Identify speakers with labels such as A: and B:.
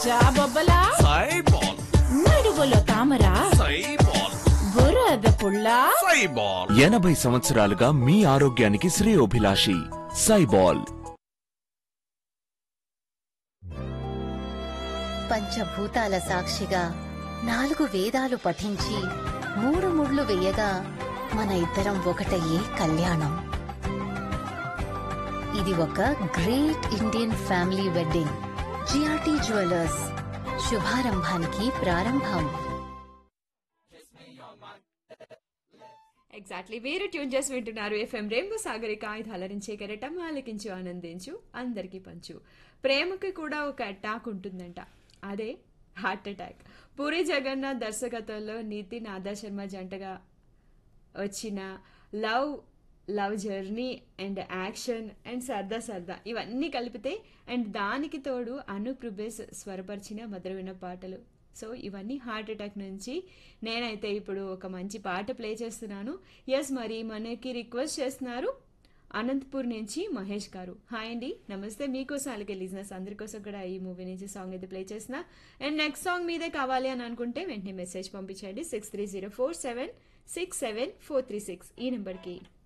A: జాబొబ్బలా
B: సైబాల్
A: నడువులో తామర
B: సైబాల్
A: బురద పుల్ల
B: సైబాల్
C: ఎనభై సంవత్సరాలుగా మీ ఆరోగ్యానికి శ్రేయోభిలాషి సైబాల్
D: పంచభూతాల సాక్షిగా నాలుగు వేదాలు పఠించి మూడు ముళ్ళు వేయగా మన ఇద్దరం ఒకటయ్యే కళ్యాణం ఇది ఒక great Indian family wedding GRT jewellers శుభారంభానికి ప్రారంభం
E: ఎగ్జాక్ట్లీ వేరే ట్యూన్ చేసి వింటున్నారు ఎఫ్ఎం రేంబో సాగరిక ఇది అలరించే కెరటం ఆలకించు ఆనందించు అందరికీ పంచు ప్రేమకి కూడా ఒక అటాక్ ఉంటుందంట అదే హార్ట్ అటాక్ పూరి జగన్నాథ్ దర్శకత్వంలో నితిన్ ఆదా శర్మ జంటగా వచ్చిన love love journey and action and సరదా సరదా ఇవన్నీ కలిపితే అండ్ దానికి తోడు అనూప్ రుబేస్ స్వరపరిచిన మధురమైన పాటలు సో ఇవన్నీ హార్ట్ అటాక్ నుంచి నేనైతే ఇప్పుడు ఒక మంచి పాట ప్లే చేస్తున్నాను ఎస్ మరి మనకి రిక్వెస్ట్ చేస్తున్నారు అనంతపూర్ నుంచి మహేష్ గారు హాయ్ అండి నమస్తే మీకోసం అలాగే లిజినెస్ అందరి కోసం కూడా ఈ మూవీ నుంచి సాంగ్ అయితే ప్లే చేసిన అండ్ నెక్స్ట్ సాంగ్ మీదే కావాలి అని అనుకుంటే వెంటనే మెసేజ్ పంపించండి six three zero four seven six seven four three six ఈ నెంబర్కి